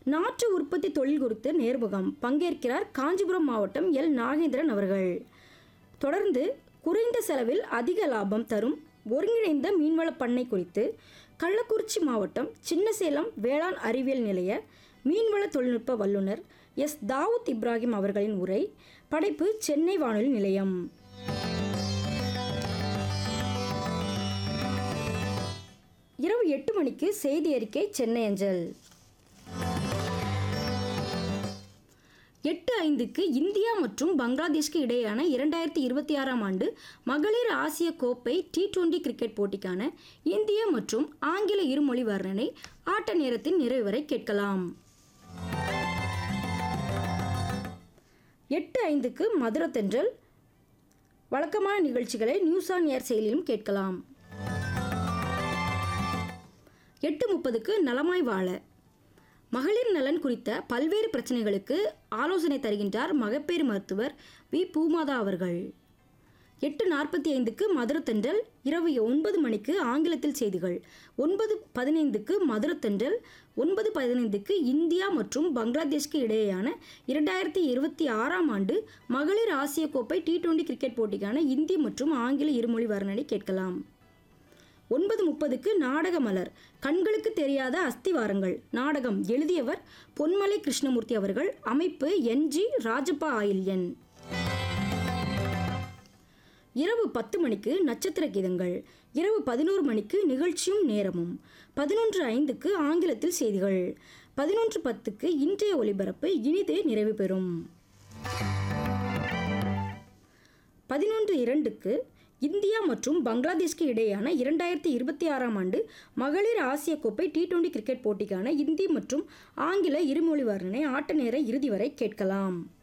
நாற்று உற்பத்தி தொழில் குறித்து நேர்முகம் பங்கேற்கிறார் காஞ்சிபுரம் மாவட்டம் எல் நாகேந்திரன் அவர்கள் தொடர்ந்து குறைந்த செலவில் அதிக லாபம் தரும் ஒருங்கிணைந்த மீன்வள பண்ணை குறித்து கள்ளக்குறிச்சி மாவட்டம் சின்னசேலம் வேளாண் அறிவியல் நிலைய மீன்வள தொழில்நுட்ப வல்லுநர் எஸ் தாவூத் இப்ராஹிம் அவர்களின் உரை படைப்பு சென்னை வானொலி நிலையம் இரவு எட்டு மணிக்கு செய்தி அறிக்கை சென்னை அஞ்சல் எட்டு ஐந்துக்கு இந்தியா மற்றும் பங்களாதேஷ்க்கு இடையேயான இரண்டாயிரத்தி இருபத்தி ஆறாம் ஆண்டு மகளிர் ஆசிய கோப்பை டி டுவெண்டி கிரிக்கெட் போட்டிக்கான இந்திய மற்றும் ஆங்கில இருமொழி வர்ணனை ஆட்ட நேரத்தின் நிறைவு வரை கேட்கலாம் எட்டு ஐந்துக்கு மதுரை தென்றல் வழக்கமான நிகழ்ச்சிகளை நியூஸ் ஆன் ஏர் செயலிலும் கேட்கலாம் எட்டு முப்பதுக்கு நலமாய் வாழ மகளிர் நலன் குறித்த பல்வேறு பிரச்சனைகளுக்கு ஆலோசனை தருகின்றார் மகப்பேறு மருத்துவர் வி பூமாதா அவர்கள் எட்டு நாற்பத்தி ஐந்துக்கு மதுரத்தென்றல் இரவு ஒன்பது மணிக்கு ஆங்கிலத்தில் செய்திகள் ஒன்பது பதினைந்துக்கு மதுரத்தென்றல் ஒன்பது பதினைந்துக்கு இந்தியா மற்றும் பங்களாதேஷ்க்கு இடையேயான இரண்டாயிரத்தி இருபத்தி ஆறாம் ஆண்டு மகளிர் ஆசிய கோப்பை டி டுவெண்டி கிரிக்கெட் போட்டிக்கான இந்தி மற்றும் ஆங்கில இருமொழி வர்ணனை கேட்கலாம் ஒன்பது முப்பதுக்கு நாடக மலர் கண்களுக்கு தெரியாத அஸ்திவாரங்கள் நாடகம் எழுதியவர் பொன்மலை கிருஷ்ணமூர்த்தி அவர்கள் அமைப்பு என்ஜி ராஜப்பா ஆயில்யன் இரவு பத்து மணிக்கு நட்சத்திர கீதங்கள் இரவு பதினோரு மணிக்கு நிகழ்ச்சியும் நேரமும் பதினொன்று ஐந்துக்கு ஆங்கிலத்தில் செய்திகள் பதினொன்று பத்துக்கு இன்றைய ஒலிபரப்பு இனிதே நிறைவு பெறும் பதினொன்று இரண்டுக்கு இந்தியா மற்றும் பங்களாதேஷ்க்கு இடையேயான இரண்டாயிரத்தி இருபத்தி ஆறாம் ஆண்டு மகளிர் ஆசிய கோப்பை டி டுவெண்டி கிரிக்கெட் போட்டிக்கான இந்தி மற்றும் ஆங்கில இருமொழி வர்ணனை ஆட்ட நேர இறுதி வரை கேட்கலாம்